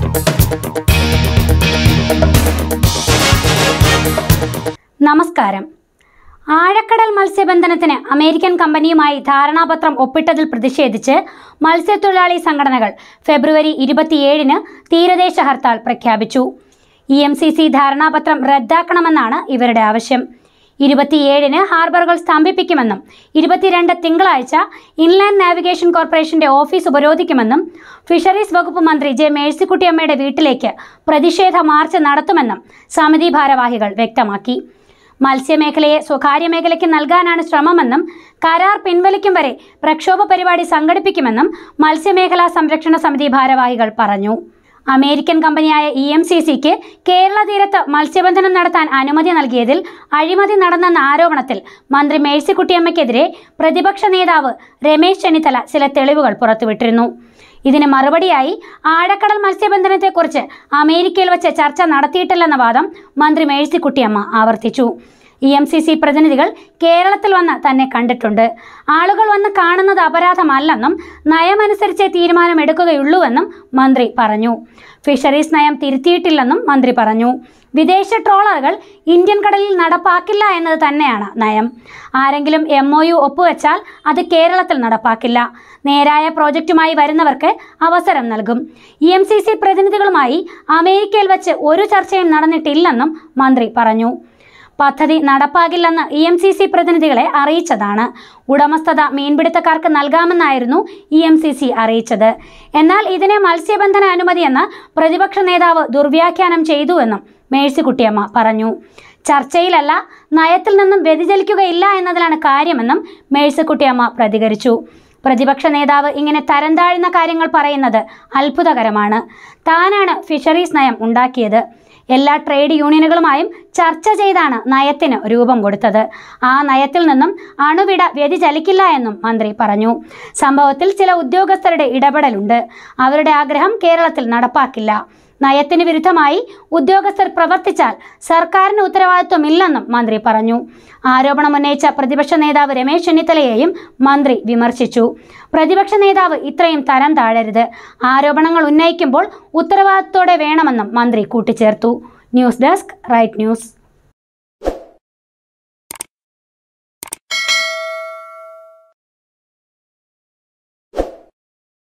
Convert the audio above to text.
നമസ്കാരം ആഴക്കടൽ മത്സ്യബന്ധനത്തിന് അമേരിക്കൻ കമ്പനിയുമായി ധാരണാപത്രം ഒപ്പിട്ടതിൽ പ്രതിഷേധിച്ച് മത്സ്യത്തൊഴിലാളി സംഘടനകൾ ഫെബ്രുവരി ഇരുപത്തിയേഴിന് തീരദേശ ഹർത്താൽ പ്രഖ്യാപിച്ചു ഇ എം സി സി ധാരണാപത്രം റദ്ദാക്കണമെന്നാണ് ഇവരുടെ ആവശ്യം ഇരുപത്തിയേഴിന് ഹാർബറുകൾ സ്തംഭിപ്പിക്കുമെന്നും ഇരുപത്തിരണ്ട് തിങ്കളാഴ്ച ഇൻലാൻഡ് നാവിഗേഷൻ കോർപ്പറേഷന്റെ ഓഫീസ് ഉപരോധിക്കുമെന്നും ഫിഷറീസ് വകുപ്പ് മന്ത്രി ജെ മേഴ്സിക്കുട്ടിയമ്മയുടെ വീട്ടിലേക്ക് പ്രതിഷേധ മാർച്ച് നടത്തുമെന്നും സമിതി ഭാരവാഹികൾ വ്യക്തമാക്കി മത്സ്യമേഖലയെ സ്വകാര്യ മേഖലയ്ക്ക് നൽകാനാണ് ശ്രമമെന്നും കരാർ പിൻവലിക്കും വരെ പ്രക്ഷോഭ പരിപാടി സംഘടിപ്പിക്കുമെന്നും മത്സ്യമേഖലാ സംരക്ഷണ സമിതി ഭാരവാഹികൾ പറഞ്ഞു അമേരിക്കൻ കമ്പനിയായ ഇ എം സി സിക്ക് കേരള തീരത്ത് മത്സ്യബന്ധനം നടത്താൻ അനുമതി നൽകിയതിൽ അഴിമതി നടന്നെന്ന ആരോപണത്തിൽ മന്ത്രി മേഴ്സിക്കുട്ടിയമ്മയ്ക്കെതിരെ പ്രതിപക്ഷ നേതാവ് രമേശ് ചെന്നിത്തല ചില തെളിവുകൾ പുറത്തുവിട്ടിരുന്നു ഇതിന് മറുപടിയായി ആഴക്കടൽ മത്സ്യബന്ധനത്തെക്കുറിച്ച് അമേരിക്കയിൽ വച്ച് ചർച്ച നടത്തിയിട്ടില്ലെന്ന വാദം മന്ത്രി മേഴ്സിക്കുട്ടിയമ്മ ആവർത്തിച്ചു ഇ എം സി സി പ്രതിനിധികൾ കേരളത്തിൽ വന്ന് തന്നെ കണ്ടിട്ടുണ്ട് ആളുകൾ വന്ന് കാണുന്നത് അപരാധമല്ലെന്നും നയമനുസരിച്ച് തീരുമാനമെടുക്കുകയുള്ളൂവെന്നും മന്ത്രി പറഞ്ഞു ഫിഷറീസ് നയം തിരുത്തിയിട്ടില്ലെന്നും മന്ത്രി പറഞ്ഞു വിദേശ ട്രോളറുകൾ ഇന്ത്യൻ കടലിൽ നടപ്പാക്കില്ല എന്നത് തന്നെയാണ് നയം ആരെങ്കിലും എം ഒ യു ഒപ്പുവെച്ചാൽ അത് കേരളത്തിൽ നടപ്പാക്കില്ല നേരായ പ്രോജക്റ്റുമായി വരുന്നവർക്ക് അവസരം നൽകും ഇ എം സി സി പ്രതിനിധികളുമായി അമേരിക്കയിൽ വച്ച് ഒരു ചർച്ചയും നടന്നിട്ടില്ലെന്നും മന്ത്രി പറഞ്ഞു പദ്ധതി നടപ്പാകില്ലെന്ന് ഇ എം സി സി പ്രതിനിധികളെ അറിയിച്ചതാണ് ഉടമസ്ഥത മീൻപിടുത്തക്കാർക്ക് നൽകാമെന്നായിരുന്നു ഇ എം സി സി അറിയിച്ചത് എന്നാൽ ഇതിനെ മത്സ്യബന്ധന അനുമതിയെന്ന് പ്രതിപക്ഷ നേതാവ് ദുർവ്യാഖ്യാനം ചെയ്തുവെന്നും മേഴ്സിക്കുട്ടിയമ്മ പറഞ്ഞു ചർച്ചയിലല്ല നയത്തിൽ നിന്നും വ്യതിചലിക്കുകയില്ല എന്നതിലാണ് കാര്യമെന്നും മേഴ്സിക്കുട്ടിയമ്മ പ്രതികരിച്ചു പ്രതിപക്ഷ നേതാവ് ഇങ്ങനെ തരം താഴ്ന്ന കാര്യങ്ങൾ പറയുന്നത് അത്ഭുതകരമാണ് താനാണ് ഫിഷറീസ് നയം ഉണ്ടാക്കിയത് എല്ലാ ട്രേഡ് യൂണിയനുകളുമായും ചർച്ച ചെയ്താണ് നയത്തിന് രൂപം കൊടുത്തത് ആ നയത്തിൽ നിന്നും അണുവിട വ്യതിചലിക്കില്ല എന്നും മന്ത്രി പറഞ്ഞു സംഭവത്തിൽ ചില ഉദ്യോഗസ്ഥരുടെ ഇടപെടലുണ്ട് അവരുടെ ആഗ്രഹം കേരളത്തിൽ നടപ്പാക്കില്ല നയത്തിന് വിരുദ്ധമായി ഉദ്യോഗസ്ഥർ പ്രവർത്തിച്ചാൽ സർക്കാരിന് ഉത്തരവാദിത്വമില്ലെന്നും മന്ത്രി പറഞ്ഞു ആരോപണമുന്നയിച്ച പ്രതിപക്ഷ നേതാവ് രമേശ് ചെന്നിത്തലയെയും മന്ത്രി വിമർശിച്ചു പ്രതിപക്ഷ നേതാവ് ഇത്രയും തരം താഴരുത് ആരോപണങ്ങൾ ഉന്നയിക്കുമ്പോൾ ഉത്തരവാദിത്തോടെ വേണമെന്നും മന്ത്രി കൂട്ടിച്ചേർത്തു ന്യൂസ് ഡെസ്ക് റൈറ്റ് ന്യൂസ്